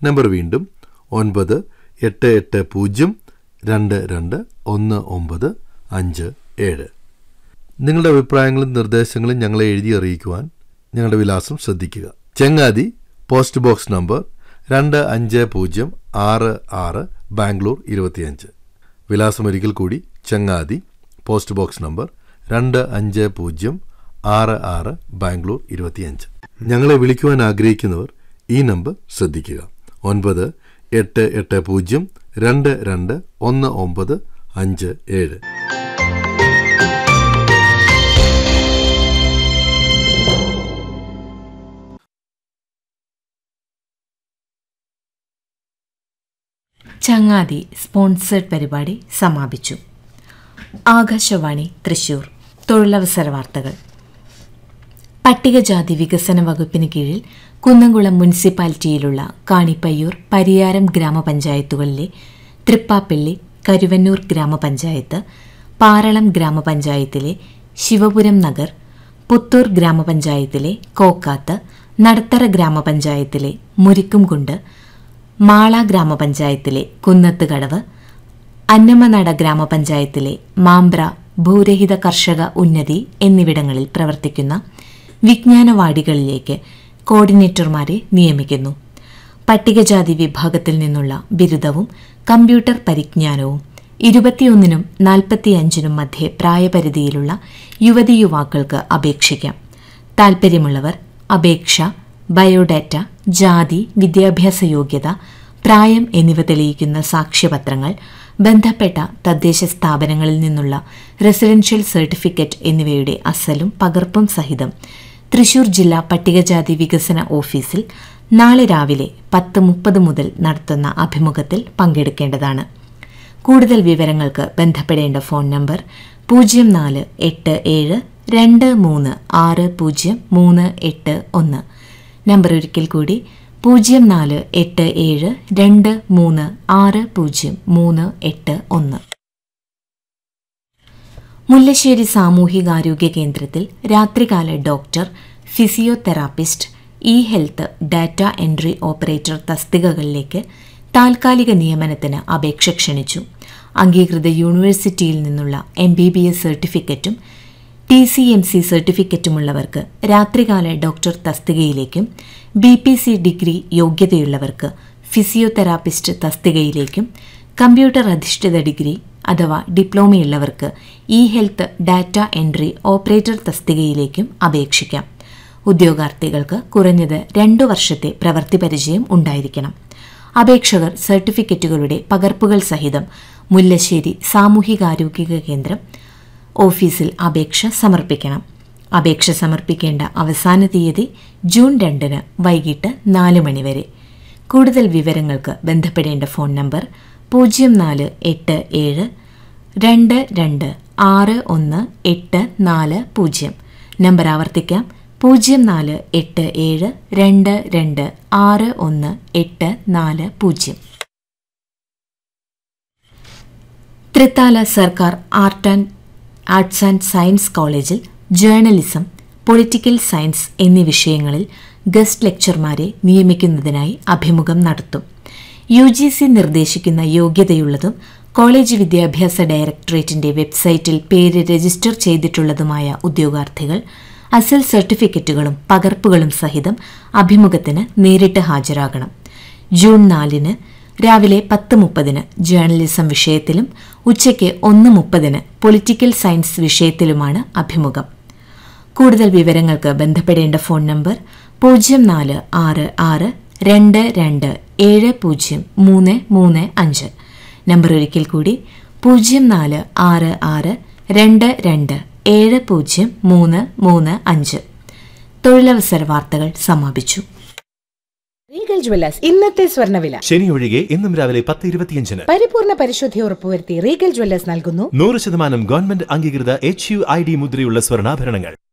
number വീണ്ടും ഒൻപത് എട്ട് എട്ട് പൂജ്യം രണ്ട് രണ്ട് ഒന്ന് ഒമ്പത് അഞ്ച് ഏഴ് നിങ്ങളുടെ അഭിപ്രായങ്ങളും നിർദ്ദേശങ്ങളും ഞങ്ങളെ എഴുതി അറിയിക്കുവാൻ ഞങ്ങളുടെ വിലാസം ശ്രദ്ധിക്കുക ചെങ്ങാതി പോസ്റ്റ് ബോക്സ് നമ്പർ രണ്ട് അഞ്ച് പൂജ്യം ആറ് ആറ് ബാംഗ്ലൂർ ഇരുപത്തിയഞ്ച് വിലാസം ഒരിക്കൽ കൂടി ചങ്ങാതി പോസ്റ്റ് ബോക്സ് നമ്പർ രണ്ട് അഞ്ച് പൂജ്യം ആറ് ആറ് ബാംഗ്ലൂർ ഇരുപത്തിയഞ്ച് ഞങ്ങളെ വിളിക്കുവാൻ ആഗ്രഹിക്കുന്നവർ ഈ നമ്പർ ശ്രദ്ധിക്കുക ഒൻപത് എട്ട് എട്ട് പൂജ്യം രണ്ട് രണ്ട് ഒന്ന് ഒമ്പത് അഞ്ച് ഏഴ് ചങ്ങാതി സ്പോൺസേഡ് പരിപാടി സമാപിച്ചു ആകാശവാണി തൃശൂർ തൊഴിലവസര വാർത്തകൾ പട്ടികജാതി വികസന വകുപ്പിന് കീഴിൽ കുന്നംകുളം മുനിസിപ്പാലിറ്റിയിലുള്ള കാണിപ്പയ്യൂർ പരിയാരം ഗ്രാമപഞ്ചായത്തുകളിലെ തൃപ്പാപ്പള്ളി കരുവന്നൂർ ഗ്രാമപഞ്ചായത്ത് പാറളം ഗ്രാമപഞ്ചായത്തിലെ ശിവപുരം നഗർ പുത്തൂർ ഗ്രാമപഞ്ചായത്തിലെ കോക്കാത്ത് നടത്തറ ഗ്രാമപഞ്ചായത്തിലെ മുരിക്കുംകുണ്ട് മാള ഗ്രാമപഞ്ചായത്തിലെ കുന്നത്ത് കടവ് അന്നമനട ഗ്രാമപഞ്ചായത്തിലെ മാമ്പ്ര ഭൂരഹിത കർഷക ഉന്നതി എന്നിവിടങ്ങളിൽ പ്രവർത്തിക്കുന്ന വിജ്ഞാനവാടികളിലേക്ക് കോർഡിനേറ്റർമാരെ നിയമിക്കുന്നു പട്ടികജാതി വിഭാഗത്തിൽ നിന്നുള്ള ബിരുദവും കമ്പ്യൂട്ടർ പരിജ്ഞാനവും ഇരുപത്തിയൊന്നിനും നാൽപ്പത്തിയഞ്ചിനും മധ്യേ പ്രായപരിധിയിലുള്ള യുവതി യുവാക്കൾക്ക് അപേക്ഷിക്കാം താൽപ്പര്യമുള്ളവർ അപേക്ഷ ബയോഡാറ്റ ജാതി വിദ്യാഭ്യാസ യോഗ്യത പ്രായം എന്നിവ തെളിയിക്കുന്ന സാക്ഷ്യപത്രങ്ങൾ ബന്ധപ്പെട്ട തദ്ദേശ സ്ഥാപനങ്ങളിൽ നിന്നുള്ള റെസിഡൻഷ്യൽ സർട്ടിഫിക്കറ്റ് എന്നിവയുടെ അസലും പകർപ്പും സഹിതം തൃശൂർ ജില്ലാ പട്ടികജാതി വികസന ഓഫീസിൽ നാളെ രാവിലെ പത്ത് മുപ്പത് മുതൽ നടത്തുന്ന അഭിമുഖത്തിൽ പങ്കെടുക്കേണ്ടതാണ് കൂടുതൽ വിവരങ്ങൾക്ക് ബന്ധപ്പെടേണ്ട ഫോൺ നമ്പർ പൂജ്യം നാല് എട്ട് ഏഴ് രണ്ട് മൂന്ന് ആറ് പൂജ്യം മൂന്ന് എട്ട് ഒന്ന് നമ്പർ ഒരിക്കൽ കൂടി പൂജ്യം നാല് എട്ട് ഏഴ് രണ്ട് മൂന്ന് ആറ് പൂജ്യം മൂന്ന് എട്ട് ഒന്ന് മുല്ലശ്ശേരി സാമൂഹികാരോഗ്യ കേന്ദ്രത്തിൽ രാത്രികാല doctor physiotherapist E health data entry operator തസ്തികകളിലേക്ക് താൽക്കാലിക നിയമനത്തിന് അപേക്ഷ ക്ഷണിച്ചു അംഗീകൃത യൂണിവേഴ്സിറ്റിയിൽ നിന്നുള്ള എം ബി ബി എസ് സർട്ടിഫിക്കറ്റും ടി സി എം സി സർട്ടിഫിക്കറ്റുമുള്ളവർക്ക് രാത്രികാല ഡോക്ടർ തസ്തികയിലേക്കും ബി പി സി ഡിഗ്രി യോഗ്യതയുള്ളവർക്ക് ഫിസിയോതെറാപ്പിസ്റ്റ് തസ്തികയിലേക്കും കമ്പ്യൂട്ടർ അധിഷ്ഠിത ഡിഗ്രി അഥവാ ഡിപ്ലോമയുള്ളവർക്ക് E health data entry operator തസ്തികയിലേക്കും അപേക്ഷിക്കാം ഉദ്യോഗാർത്ഥികൾക്ക് കുറഞ്ഞത് രണ്ടു വർഷത്തെ പ്രവൃത്തി പരിചയം ഉണ്ടായിരിക്കണം അപേക്ഷകർ സർട്ടിഫിക്കറ്റുകളുടെ പകർപ്പുകൾ സഹിതം മുല്ലശ്ശേരി സാമൂഹികാരോഗ്യ കേന്ദ്രം ഓഫീസിൽ അപേക്ഷ സമർപ്പിക്കണം അപേക്ഷ സമർപ്പിക്കേണ്ട അവസാന തീയതി ജൂൺ രണ്ടിന് വൈകിട്ട് നാല് മണിവരെ കൂടുതൽ വിവരങ്ങൾക്ക് ബന്ധപ്പെടേണ്ട ഫോൺ നമ്പർ പൂജ്യം നാല് എട്ട് ഏഴ് രണ്ട് രണ്ട് ആറ് ഒന്ന് എട്ട് നാല് പൂജ്യം നമ്പർ ആവർത്തിക്കാം പൂജ്യം നാല് എട്ട് ഏഴ് രണ്ട് രണ്ട് ആറ് ഒന്ന് എട്ട് നാല് പൂജ്യം തൃത്താല സർക്കാർ art and arts and science കോളേജിൽ ജേർണലിസം പൊളിറ്റിക്കൽ സയൻസ് എന്നീ വിഷയങ്ങളിൽ ഗസ്റ്റ് ലെക്ചർമാരെ നിയമിക്കുന്നതിനായി അഭിമുഖം നടത്തും യു ജി സി നിർദ്ദേശിക്കുന്ന യോഗ്യതയുള്ളതും കോളേജ് വിദ്യാഭ്യാസ ഡയറക്ടറേറ്റിന്റെ വെബ്സൈറ്റിൽ പേര് രജിസ്റ്റർ ചെയ്തിട്ടുള്ളതുമായ ഉദ്യോഗാർത്ഥികൾ അസൽ സർട്ടിഫിക്കറ്റുകളും പകർപ്പുകളും സഹിതം അഭിമുഖത്തിന് നേരിട്ട് ഹാജരാകണം ജൂൺ നാലിന് രാവിലെ പത്ത് മുപ്പതിന് ജേർണലിസം വിഷയത്തിലും ഉച്ചയ്ക്ക് ഒന്ന് മുപ്പതിന് പൊളിറ്റിക്കൽ സയൻസ് വിഷയത്തിലുമാണ് അഭിമുഖം കൂടുതൽ വിവരങ്ങൾക്ക് ബന്ധപ്പെടേണ്ട ഫോൺ നമ്പർ പൂജ്യം നാല് ആറ് ആറ് രണ്ട് രണ്ട് ഏഴ് പൂജ്യം മൂന്ന് മൂന്ന് അഞ്ച് നമ്പർ ഒരിക്കൽ കൂടി പൂജ്യം നാല് ആറ് ആറ് രണ്ട് രണ്ട് ഏഴ് പൂജ്യം മൂന്ന് മൂന്ന് അഞ്ച് തൊഴിലവസര വാർത്തകൾ സമാപിച്ചു റീഗൽ ജ്വല്ലേഴ്സ് ഇന്നത്തെ സ്വർണ്ണവില ശനി ഒഴികെ ഇന്നും രാവിലെ പത്ത് ഇരുപത്തിയഞ്ചിന് പരിപൂർണ പരിശുദ്ധി ഉറപ്പുവരുത്തി റീഗൽ ജ്വല്ലേഴ്സ് നൽകുന്നു നൂറ് ശതമാനം ഗവൺമെന്റ് അംഗീകൃത എച്ച് യു ഐ ഡി മുദ്രയുള്ള സ്വർണ്ണാഭരണങ്ങൾ